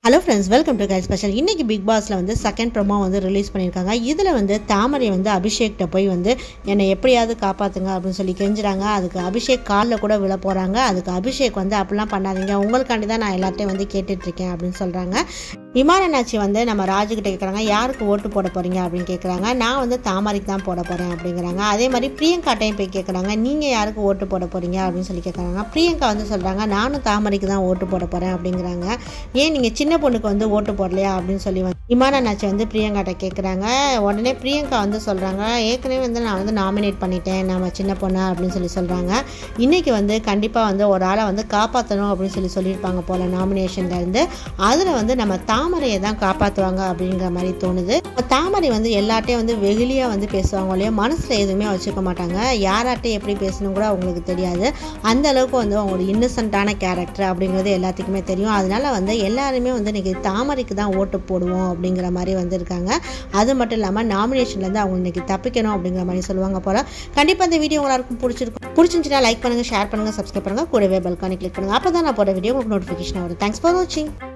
hello friends welcome to கைல் special இன்னைக்கு big பாஸில் வந்து செகண்ட் ப்ரோமோ வந்து ரிலீஸ் பண்ணியிருக்காங்க இதில் வந்து தாமரை வந்து அபிஷேக்கிட்ட போய் வந்து என்னை எப்படியாவது காப்பாற்றுங்க அப்படின்னு சொல்லி கெஞ்சுறாங்க அதுக்கு அபிஷேக் காலில் கூட விழ போகிறாங்க அதுக்கு அபிஷேக் வந்து அப்படிலாம் பண்ணாதீங்க உங்களுக்காண்டி தான் நான் எல்லாத்தையும் வந்து கேட்டுட்ருக்கேன் அப்படின்னு சொல்கிறாங்க இமாரனாச்சி வந்து நம்ம ராஜுக்கிட்ட கேட்குறாங்க யாருக்கு ஓட்டு போட போகிறீங்க அப்படின்னு கேட்குறாங்க நான் வந்து தாமரைக்கு தான் போட போகிறேன் அப்படிங்கிறாங்க அதே மாதிரி பிரியங்காட்டையும் போய் கேட்குறாங்க நீங்கள் யாருக்கு ஓட்டு போட போகிறீங்க அப்படின்னு சொல்லி கேட்குறாங்க பிரியங்கா வந்து சொல்கிறாங்க நானும் தாமரைக்கு தான் ஓட்டு போட போகிறேன் அப்படிங்கிறாங்க ஏன் நீங்கள் சின்ன பொண்ணுக்கு வந்து ஓட்டு போடலையா அப்படின்னு சொல்லி வந்து இமாரனாச்சி வந்து பிரியங்காட்ட கேட்குறாங்க உடனே பிரியங்கா வந்து சொல்கிறாங்க ஏற்கனவே வந்து நான் வந்து நாமினேட் பண்ணிட்டேன் நம்ம சின்ன பொண்ணு அப்படின்னு சொல்லி சொல்கிறாங்க இன்றைக்கி வந்து கண்டிப்பாக வந்து ஒரு ஆளை வந்து காப்பாற்றணும் அப்படின்னு சொல்லி சொல்லியிருப்பாங்க போல் நாமினேஷன்லேருந்து அதில் வந்து நம்ம தாமரையை தான் காப்பாற்றுவாங்க அப்படிங்கிற மாதிரி தோணுது தாமரை வந்து எல்லாட்டையும் வந்து வெகுளியாக வந்து பேசுவாங்க இல்லையா மனசில் எதுவுமே வச்சுக்க மாட்டாங்க யாராட்டையும் எப்படி பேசணும் கூட அவங்களுக்கு தெரியாது அந்த அளவுக்கு வந்து அவங்களோட இன்னசென்ட்டான கேரக்டர் அப்படிங்கிறது எல்லாத்துக்குமே தெரியும் அதனால வந்து எல்லாருமே வந்து இன்றைக்கி தாமரைக்கு தான் ஓட்டு போடுவோம் அப்படிங்கிற மாதிரி வந்திருக்காங்க அது மட்டும் இல்லாமல் நாமினேஷன்லேருந்து அவங்க இன்றைக்கி தப்பிக்கணும் அப்படிங்கிற மாதிரி சொல்லுவாங்க போல் கண்டிப்பாக இந்த வீடியோ எல்லாருக்கும் பிடிச்சிருக்கும் பிடிச்சிருந்துச்சுன்னா லைக் பண்ணுங்கள் ஷேர் பண்ணுங்கள் சப்ஸ்கிரைப் பண்ணுங்கள் கூடவே பெல்கானி கிளிக் பண்ணுங்கள் அப்போ தான் நான் போட வீடியோ உங்களுக்கு நோட்டிஃபிகேஷன் வரும் தேங்க்ஸ் ஃபார் வாட்சிங்